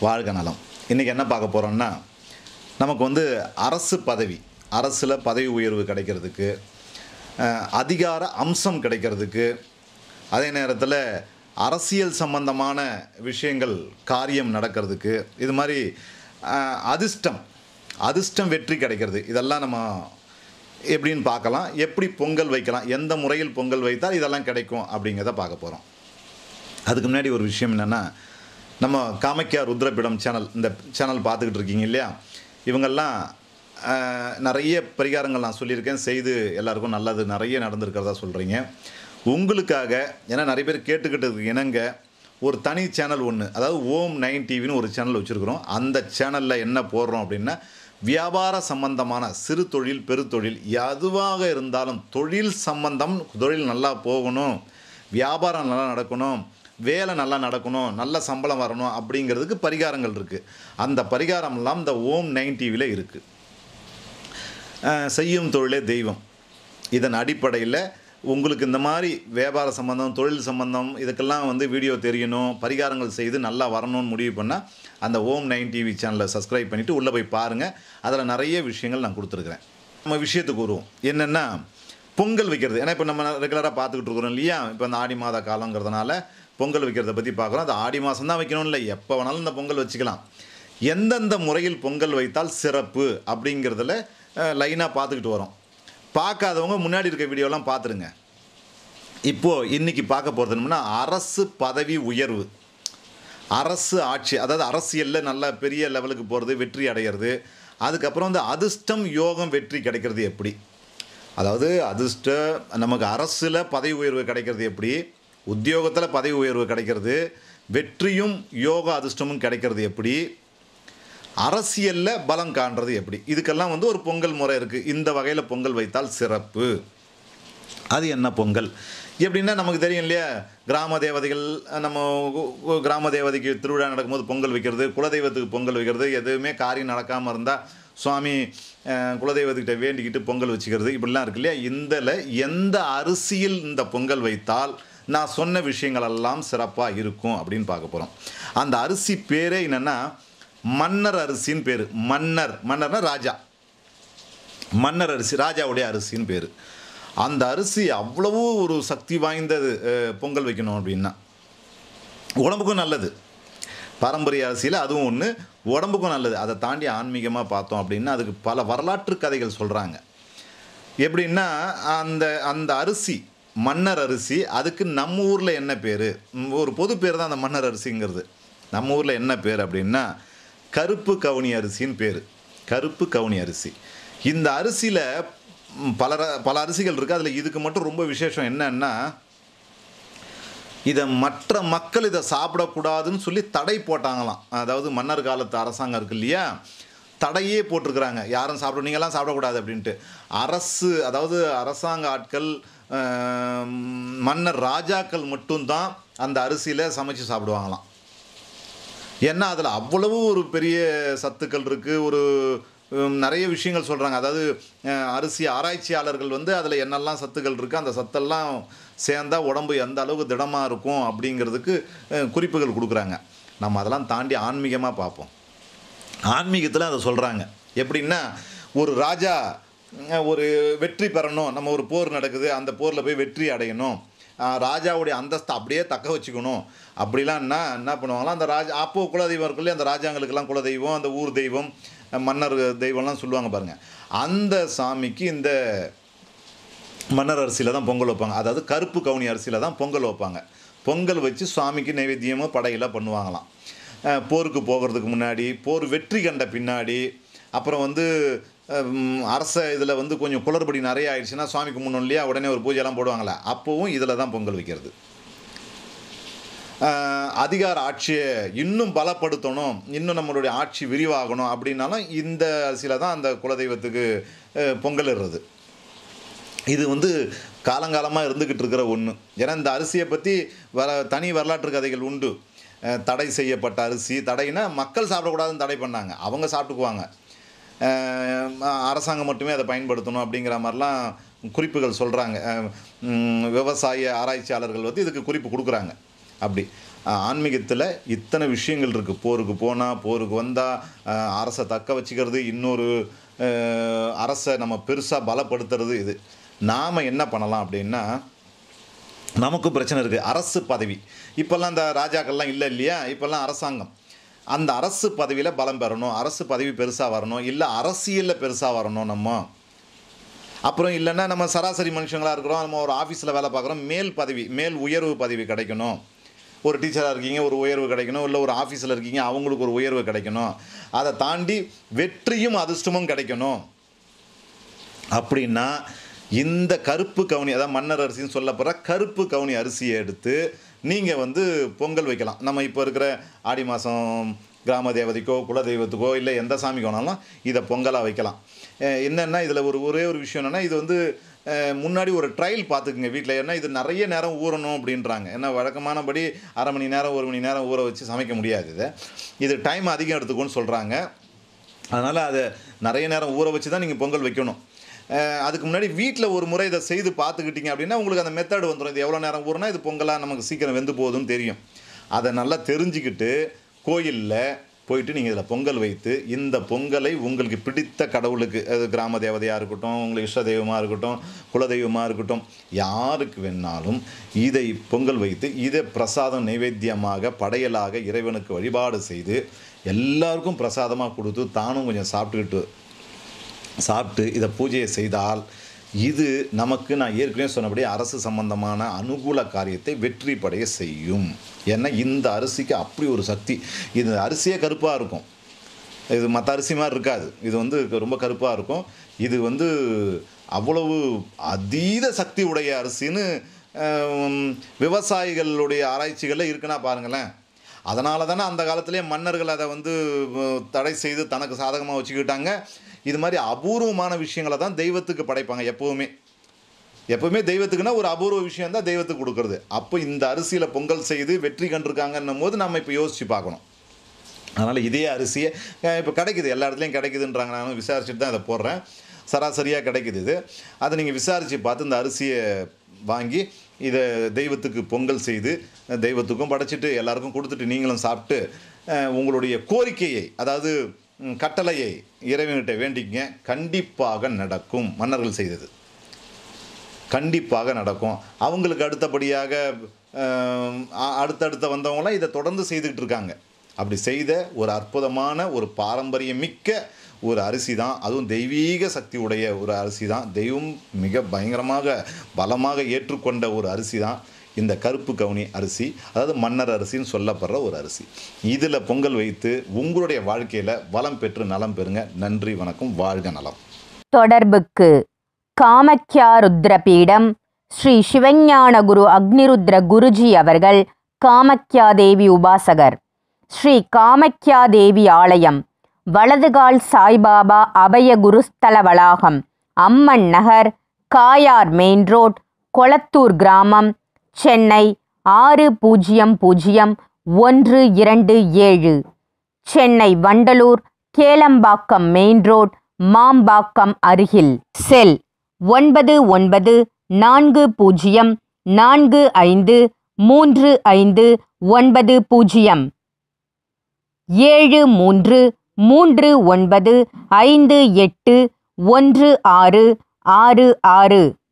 வாழ்க நலம் இன்றைக்கி என்ன பார்க்க போகிறோம்னா நமக்கு வந்து அரசு பதவி அரசில் பதவி உயர்வு கிடைக்கிறதுக்கு அஹ், அதிகார அம்சம் கிடைக்கிறதுக்கு அதே நேரத்தில் அரசியல் சம்பந்தமான விஷயங்கள் காரியம் நடக்கிறதுக்கு இது மாதிரி அஹ், அதிர்ஷ்டம் அதிர்ஷ்டம் வெற்றி கிடைக்கிறது இதெல்லாம் நம்ம எப்படின்னு பார்க்கலாம் எப்படி பொங்கல் வைக்கலாம் எந்த முறையில் பொங்கல் வைத்தால் இதெல்லாம் கிடைக்கும் அப்படிங்கிறத பார்க்க போகிறோம் அதுக்கு முன்னாடி ஒரு விஷயம் என்னென்னா நம்ம காமக்கியா ருத்ரபீடம் சேனல் இந்த சேனல் பார்த்துக்கிட்டு இருக்கீங்க இல்லையா இவங்கெல்லாம் ஆஹ், நிறைய பரிகாரங்கள் நான் சொல்லியிருக்கேன் செய்து எல்லாருக்கும் நல்லது நிறைய நடந்திருக்கிறதா சொல்கிறீங்க உங்களுக்காக ஏன்னா நிறைய பேர் கேட்டுக்கிட்டதுக்கு இணங்க ஒரு தனி சேனல் ஒன்று அதாவது ஓம் நைன் டிவின்னு ஒரு சேனல் வச்சுருக்குறோம் அந்த சேனலில் என்ன போடுறோம் அப்படின்னா வியாபார சம்பந்தமான சிறு தொழில் பெருத்தொழில் எதுவாக இருந்தாலும் தொழில் சம்பந்தம் தொழில் நல்லா போகணும் வியாபாரம் நல்லா நடக்கணும் வேலை நல்லா நடக்கணும் நல்ல சம்பளம் வரணும் அப்படிங்கிறதுக்கு பரிகாரங்கள் இருக்குது அந்த பரிகாரம்லாம் இந்த ஓம் நைன் டிவியில் இருக்குது செய்யும் தொழிலே தெய்வம் இதன் அடிப்படையில் உங்களுக்கு இந்த மாதிரி வியாபார சம்பந்தம் தொழில் சம்பந்தம் இதுக்கெல்லாம் வந்து வீடியோ தெரியணும் பரிகாரங்கள் செய்து நல்லா வரணும்னு முடிவு பண்ணால் அந்த ஓம் நைன் டிவி சேனலை சப்ஸ்கிரைப் பண்ணிவிட்டு உள்ளே போய் பாருங்கள் அதில் நிறைய விஷயங்கள் நான் கொடுத்துருக்குறேன் நம்ம விஷயத்துக்கு வருவோம் என்னென்னா பொங்கல் வைக்கிறது ஏன்னா இப்போ நம்ம ரெகுலராக பார்த்துக்கிட்டு இருக்கிறோம் இல்லையா இப்போ இந்த ஆடி மாத காலங்கிறதுனால பொங்கல் வைக்கிறத பற்றி பார்க்குறோம் அது ஆடி மாதம் தான் வைக்கணும் இல்லை எப்போ வேணாலும் இந்த பொங்கல் வச்சுக்கலாம் எந்தெந்த முறையில் பொங்கல் வைத்தால் சிறப்பு அப்படிங்கிறதுல லைனாக பார்த்துக்கிட்டு வரோம் பார்க்காதவங்க முன்னாடி இருக்க வீடியோலாம் பார்த்துருங்க இப்போது இன்றைக்கி பார்க்க போகிறது என்னன்னா அரசு பதவி உயர்வு அரசு ஆட்சி அதாவது அரசியலில் நல்ல பெரிய லெவலுக்கு போகிறது வெற்றி அடையிறது அதுக்கப்புறம் வந்து அதிர்ஷ்டம் யோகம் வெற்றி கிடைக்கிறது எப்படி அதாவது அதிர்ஷ்ட நமக்கு அரசில் பதவி உயர்வு கிடைக்கிறது எப்படி உத்தியோகத்தில் பதவி உயர்வு கிடைக்கிறது வெற்றியும் யோக அதிர்ஷ்டமும் கிடைக்கிறது எப்படி அரசியலில் பலம் காண்றது எப்படி இதுக்கெல்லாம் வந்து ஒரு பொங்கல் முறை இருக்குது இந்த வகையில் பொங்கல் வைத்தால் சிறப்பு அது என்ன பொங்கல் எப்படின்னா நமக்கு தெரியும் இல்லையா கிராம தேவதைகள் நம்ம கு- கு- கிராம தேவதைக்கு திருவிழா நடக்கும்போது பொங்கல் வைக்கிறது குலதெய்வத்துக்கு பொங்கல் வைக்கிறது எதுவுமே காரியம் நடக்காமல் இருந்தால் சுவாமி அஹ், குலதெய்வத்துக்கிட்ட வேண்டிக்கிட்டு பொங்கல் வச்சுக்கிறது இப்படிலாம் இருக்கு இல்லையா இதில் எந்த அரிசியில் இந்த பொங்கல் வைத்தால் நான் சொன்ன விஷயங்கள் எல்லாம் சிறப்பாக இருக்கும் அப்படின்னு பார்க்க போகிறோம் அந்த அரிசி பேரே என்னென்னா மன்னர் அரிசின்னு பேர் மன்னர் மன்னர்னா ராஜா மன்னர் அரிசி ராஜாவுடைய அரிசின்னு பேர் அந்த அரிசி அவ்வளவு ஒரு சக்தி வாய்ந்தது அஹ், பொங்கல் வைக்கணும் அப்படின்னா உடம்புக்கும் நல்லது பாரம்பரிய அரிசியில் அதுவும் ஒன்று உடம்புக்கும் நல்லது அதை தாண்டி ஆன்மீகமாக பார்த்தோம் அப்படின்னா அதுக்கு பல வரலாற்று கதைகள் சொல்கிறாங்க எப்படின்னா அந்த அந்த அரிசி மன்னர் அரிசி அதுக்கு நம்ம ஊரில் என்ன பேர் ஒரு பொது பேர் தான் அந்த மன்னர் அரிசிங்கிறது நம்ம ஊரில் என்ன பேர் அப்படின்னா கருப்பு கவுனி அரிசின்னு பேர் கருப்பு கவுனி அரிசி இந்த அரிசியில் பல ர- பல அரிசிகள் இருக்குது அதில் இதுக்கு மட்டும் ரொம்ப விசேஷம் என்னன்னா இதை மற்ற மக்கள் இதை சாப்பிடக்கூடாதுன்னு சொல்லி தடை போட்டாங்களாம் அதாவது மன்னர் காலத்து அரசாங்கம் இருக்கு இல்லையா தடையே போட்டிருக்கிறாங்க யாரும் சாப்பிட நீங்களாம் சாப்பிடக்கூடாது அப்படின்ட்டு அரசு அதாவது அரசாங்க ஆட்கள் ஆஹ், மன்னர் ராஜாக்கள் மட்டும்தான் அந்த அரிசியில் சமைச்சு சாப்பிடுவாங்களாம் ஏன்னா அதில் அவ்வளவு ஒரு பெரிய சத்துக்கள் இருக்குது ஒரு உம், நிறைய விஷயங்கள் சொல்கிறாங்க அதாவது அஹ், அரிசி ஆராய்ச்சியாளர்கள் வந்து அதில் என்னெல்லாம் சத்துக்கள் இருக்குது அந்த சத்தெல்லாம் சேர்ந்தா உடம்பு எந்த அளவுக்கு திடமாக இருக்கும் அப்படிங்கிறதுக்கு அஹ், குறிப்புகள் கொடுக்குறாங்க நம்ம அதெல்லாம் தாண்டி ஆன்மீகமாக பார்ப்போம் ஆன்மீகத்தில் அதை சொல்கிறாங்க எப்படின்னா ஒரு ராஜா அஹ், ஒரு வெற்றி பெறணும் நம்ம ஒரு போர் நடக்குது அந்த போரில் போய் வெற்றி அடையணும் அஹ், ராஜாவுடைய அந்தஸ்தை அப்படியே தக்க வச்சுக்கணும் அப்படிலாம்னா என்ன பண்ணுவாங்களாம் அந்த ராஜா அப்போது குலதெய்வம் இருக்குல்லையே அந்த ராஜாங்களுக்கெல்லாம் குலதெய்வம் அந்த ஊர் தெய்வம் அஹ், மன்னர் தெய்வம்லாம் சொல்லுவாங்க பாருங்கள் அந்த சாமிக்கு இந்த மன்னர் அரிசியில் தான் பொங்கல் வைப்பாங்க அதாவது கருப்பு கவுனி அரிசியில் தான் பொங்கல் வைப்பாங்க பொங்கல் வச்சு சுவாமிக்கு நைவேத்தியமும் படையில் பண்ணுவாங்களாம் அஹ் போருக்கு போகிறதுக்கு முன்னாடி போர் வெற்றி கண்ட பின்னாடி அப்புறம் வந்து ஹம், அரச இதில் வந்து கொஞ்சம் குளறுபடி நிறைய ஆயிடுச்சுன்னா சுவாமி கும்பிடணும் இல்லையா உடனே ஒரு பூஜைலாம் போடுவாங்களே அப்போவும் இதில் தான் பொங்கல் வைக்கிறது அஹ், அதிகார ஆட்சியை இன்னும் பலப்படுத்தணும் இன்னும் நம்மளுடைய ஆட்சி விரிவாகணும் அப்படின்னாலும் இந்த அரிசியில் தான் அந்த குலதெய்வத்துக்கு அஹ், பொங்கல் இடுறது இது வந்து காலங்காலமாக இருந்துக்கிட்டு இருக்கிற ஒன்று ஏன்னா இந்த அரிசியை பற்றி வர தனி வரலாற்று கதைகள் உண்டு அஹ் தடை செய்யப்பட்ட அரிசி தடைனா மக்கள் சாப்பிடக்கூடாதுன்னு தடை பண்ணாங்க அவங்க சாப்பிட்டுக்குவாங்க அஹ் அரசாங்கம் மட்டுமே அதை பயன்படுத்தணும் அப்படிங்கிற மாதிரிலாம் குறிப்புகள் சொல்கிறாங்க விவசாய ஆராய்ச்சியாளர்கள் வந்து இதுக்கு குறிப்பு கொடுக்குறாங்க அப்படி ஆன்மீகத்தில் இத்தனை விஷயங்கள் இருக்குது போருக்கு போனால் போருக்கு வந்தால் அரசை தக்க வச்சுக்கிறது இன்னொரு அஹ், அரசை நம்ம பெருசாக பலப்படுத்துறது இது நாம் என்ன பண்ணலாம் அப்படின்னா நமக்கும் பிரச்சனை இருக்குது அரசு பதவி இப்போல்லாம் இந்த ராஜாக்கள்லாம் இல்லை இல்லையா இப்போல்லாம் அரசாங்கம் அந்த அரசு பதவியில் பலம் பெறணும் அரசு பதவி பெருசாக வரணும் இல்லை அரசியலில் பெருசாக வரணும் நம்ம அப்புறம் இல்லைன்னா நம்ம சராசரி மனுஷங்களாக இருக்கிறோம் நம்ம ஒரு ஆஃபீஸில் வேலை பார்க்குறோம் மேல் பதவி மேல் உயர்வு பதவி கிடைக்கணும் ஒரு டீச்சராக இருக்கீங்க ஒரு உயர்வு கிடைக்கணும் இல்லை ஒரு ஆஃபீஸில் இருக்கீங்க அவங்களுக்கு ஒரு உயர்வு கிடைக்கணும் அதை தாண்டி வெற்றியும் அதிர்ஷ்டமும் கிடைக்கணும் அப்படின்னா இந்த கருப்பு கவுனி அதாவது மன்னர் அரிசின்னு சொல்லப்படுற கருப்பு கவுனி அரிசியை எடுத்து நீங்கள் வந்து பொங்கல் வைக்கலாம் நம்ம இப்போ இருக்கிற ஆடி மாதம் கிராம தேவதைக்கோ குலதெய்வத்துக்கோ இல்லை எந்த சாமிக்கு வேணாலும் இதை பொங்கலாக வைக்கலாம் அஹ் என்னென்னா இதில் ஒரு ஒரே ஒரு விஷயம் என்னென்னா இது வந்து அஹ் முன்னாடி ஒரு ட்ரையல் பார்த்துக்குங்க வீட்டில் ஏன்னா இது நிறைய நேரம் ஊறணும் அப்படின்றாங்க ஏன்னா வழக்கமானபடி அரை மணி நேரம் ஒரு மணி நேரம் ஊற வச்சு சமைக்க முடியாது இதை இது டைம் அதிகம் எடுத்துக்கோன்னு சொல்கிறாங்க அதனால் அதை நிறைய நேரம் ஊற வச்சு தான் நீங்கள் பொங்கல் வைக்கணும் அஹ் அதுக்கு முன்னாடி வீட்டில் ஒரு முறை இதை செய்து பார்த்துக்கிட்டீங்க அப்படின்னா உங்களுக்கு அந்த மெத்தட் வந்துடும் இது எவ்வளோ நேரம் ஊறுனா இது பொங்கலாக நமக்கு சீக்கிரம் வெந்து போகுதுன்னு தெரியும் அதை நல்லா தெரிஞ்சுக்கிட்டு கோயிலில் போயிட்டு நீங்கள் இதில் பொங்கல் வைத்து இந்த பொங்கலை உங்களுக்கு பிடித்த கடவுளுக்கு அது கிராம தேவதையாக இருக்கட்டும் உங்களுக்கு இஷ்ட தெய்வமாக இருக்கட்டும் குலதெய்வமாக இருக்கட்டும் யாருக்கு வேணாலும் இதை பொங்கல் வைத்து இதை பிரசாதம் நைவேத்தியமாக படையலாக இறைவனுக்கு வழிபாடு செய்து எல்லாருக்கும் பிரசாதமாக கொடுத்து தானும் கொஞ்சம் சாப்பிட்டுக்கிட்டு சாப்பிட்டு இதை பூஜையை செய்தால் இது நமக்கு நான் ஏற்கனவே சொன்னபடி அரசு சம்பந்தமான அனுகூல காரியத்தை வெற்றி படைய செய்யும் ஏன்னா இந்த அரிசிக்கு அப்படி ஒரு சக்தி இது அரிசியே கருப்பாக இருக்கும் இது மற்ற அரிசி மாதிரி இருக்காது இது வந்து ரொம்ப கருப்பாக இருக்கும் இது வந்து அவ்வளவு அதீத சக்தி உடைய அரிசின்னு ஆம், விவசாயிகளுடைய ஆராய்ச்சிகளில் இருக்குன்னா பாருங்களேன் அதனால தானே அந்த காலத்திலே மன்னர்கள் அதை வந்து அஹ், தடை செய்து தனக்கு சாதகமாக வச்சுக்கிட்டாங்க இது மாதிரி அபூர்வமான விஷயங்களை தான் தெய்வத்துக்கு படைப்பாங்க எப்போவுமே எப்பவுமே தெய்வத்துக்குன்னா ஒரு அபூர்வ விஷயம் தான் தெய்வத்துக்கு கொடுக்குறது அப்போ இந்த அரிசியில் பொங்கல் செய்து வெற்றி கண்டிருக்காங்கன்னும் போது நம்ம இப்போ யோசித்து பார்க்கணும் அதனால் இதே அரிசியை இப்போ கிடைக்குது எல்லா இடத்துலையும் கிடைக்குதுன்றாங்க நான் விசாரிச்சுட்டு தான் இதை போடுறேன் சராசரியாக கிடைக்குது இது அதை நீங்கள் விசாரித்து பார்த்து இந்த அரிசியை வாங்கி இதை தெய்வத்துக்கு பொங்கல் செய்து தெய்வத்துக்கும் படைச்சிட்டு எல்லாருக்கும் கொடுத்துட்டு நீங்களும் சாப்பிட்டு அஹ், உங்களுடைய கோரிக்கையை அதாவது ம், கட்டளையை இறைவன்கிட்ட வேண்டிக்கங்க கண்டிப்பாக நடக்கும் மன்னர்கள் செய்தது கண்டிப்பாக நடக்கும் அவங்களுக்கு அடுத்தபடியாக ஆம், அ- அடுத்தடுத்த வந்தவங்களாம் இதை தொடர்ந்து செய்துக்கிட்டு இருக்காங்க அப்படி செய்த ஒரு அற்புதமான ஒரு பாரம்பரியம் மிக்க ஒரு அரிசி தான் அதுவும் தெய்வீக சக்தி உடைய ஒரு அரிசி தான் தெய்வம் மிக பயங்கரமாக பலமாக ஏற்றுக்கொண்ட ஒரு அரிசி தான் இந்த கருப்பு கவுனி அரிசி அதாவது மன்னர் அரிசின்னு சொல்லப்படுற ஒரு அரிசி இதில் பொங்கல் வைத்து உங்களுடைய வாழ்க்கையில் வளம் பெற்று நலம் பெறுங்க நன்றி வணக்கம் வாழ்க நலம் தொடர்புக்கு காமக்யா ருத்ரபீடம் ஸ்ரீ சிவஞான குரு அக்னிருத்ர குருஜி அவர்கள் காமக்யா தேவி உபாசகர் ஸ்ரீ காமக்யா தேவி ஆலயம் வலதுகால் சாய்பாபா அபய குருஸ்தல வளாகம் அம்மன் நகர் காயார் மெயின் ரோட் கொளத்தூர் கிராமம் சென்னை ஆறு பூஜ்ஜியம் பூஜ்ஜியம் ஒன்று இரண்டு ஏழு சென்னை வண்டலூர் கேளம்பாக்கம் மெயின் ரோட் மாம்பாக்கம் அருகில் செல் ஒன்பது ஒன்பது நான்கு பூஜ்ஜியம் நான்கு ஐந்து மூன்று ஐந்து ஒன்பது பூஜ்ஜியம் ஏழு மூன்று மூன்று ஒன்பது ஐந்து எட்டு ஒன்று ஆறு ஆறு ஆறு